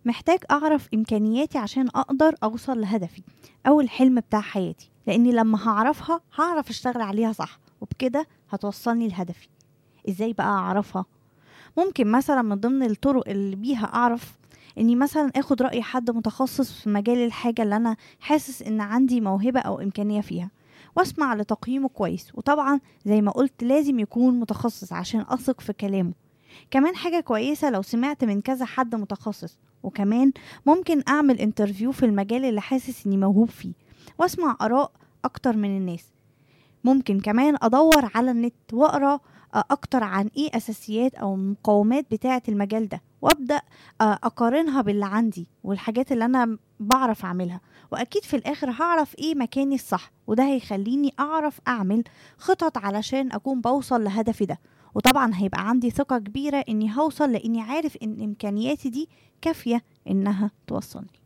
محتاج أعرف إمكانياتي عشان أقدر أوصل لهدفي أو الحلم بتاع حياتي لأني لما هعرفها هعرف أشتغل عليها صح وبكده هتوصلني لهدفي إزاي بقى أعرفها؟ ممكن مثلا من ضمن الطرق اللي بيها أعرف إني مثلا آخد رأي حد متخصص في مجال الحاجة اللي أنا حاسس إن عندي موهبة أو إمكانية فيها واسمع لتقييمه كويس وطبعا زي ما قلت لازم يكون متخصص عشان أثق في كلامه كمان حاجة كويسة لو سمعت من كذا حد متخصص وكمان ممكن أعمل انترفيو في المجال اللي حاسس إني موهوب فيه واسمع آراء أكتر من الناس ممكن كمان أدور على النت وأقرأ أكتر عن إيه أساسيات أو المقومات بتاعة المجال ده وأبدأ أقارنها باللي عندي والحاجات اللي أنا بعرف أعملها وأكيد في الآخر هعرف إيه مكاني الصح وده هيخليني أعرف أعمل خطط علشان أكون بوصل لهدفي ده وطبعا هيبقى عندي ثقة كبيرة إني هوصل لإني عارف إن إمكانياتي دي كافية إنها توصلني